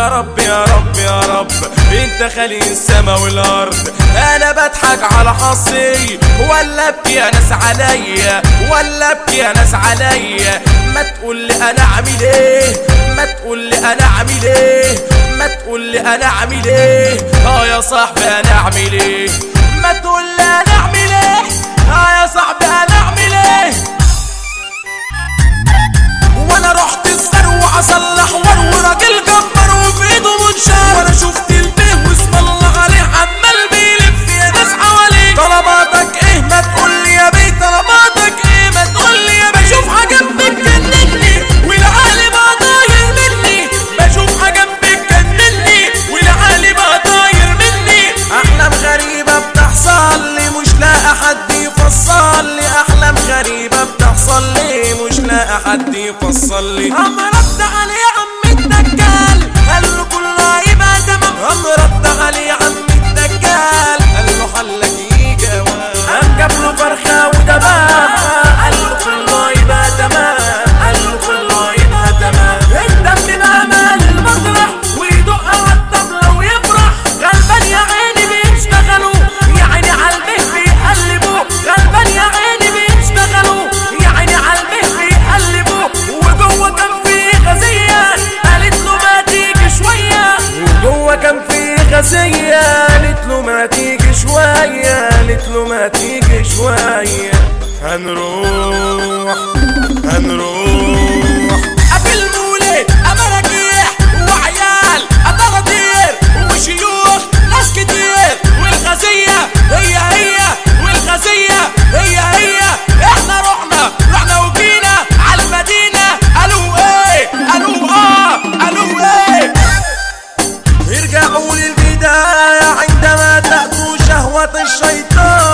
يا رب يا رب يا رب انت خالق السما والارض انا بضحك على حظي ولا ابكي يا ناس عليا ولا ابكي يا ناس عليا ما تقول لي انا اعمل ايه ما تقول لي انا اعمل ايه ما تقول لي انا اعمل ايه اه يا صاحبي انا اعمل ايه ما تقول لي انا اعمل ايه اه يا صاحبي انا اعمل ايه وانا رحت الثروة اصلح ور وراجل جبار وفي ايده منشار وانا شفت البيه واسم الله عليه عمال بيلف يا ناس حواليه طلباتك ايه ما تقول لي يا بيه طلباتك ايه ما تقول لي يا بيه بشوف حاجه بتجنني والعقل بقى طاير مني بشوف حاجه بتجنني والعقل بقى طاير مني احلام غريبه بتحصل لي مش لاقي حد يفصل لي احلام غريبه بتحصل لي مش لاقي حد يفصل لي اما رد عليه عم الدجال قال له كله هيبقى تمام قام رد عليه عم الدجال قال له حلك يجي قام جاب له فرخه ودبابه قال له كله هيبقى تمام قال له كله هيبقى تمام الدم بقى مال المسرح ويدق على الطبله ويفرح غلبان يا عيني بيشتغلوا يا عيني على البيه بيقلبوا غلبان يا عيني بيشتغلوا يا عيني على البيه بيقلبوا وجوه كان في غزيه قالت له ما تيجي شويه وجوه كان في غزيه قالت له ما تيجي شويه قالت له ما تيجي شويه هنروح هنروح قبل مولد امراجيح وعيال اطراطير وشيوخ ناس كتير والغزيه هي هي والغزيه هي هي احنا رحنا رحنا وجينا على المدينه قالوا ايه قالوا اه قالوا ايه ارجعوا للبداية عندما تأتوا شهوة الشيطان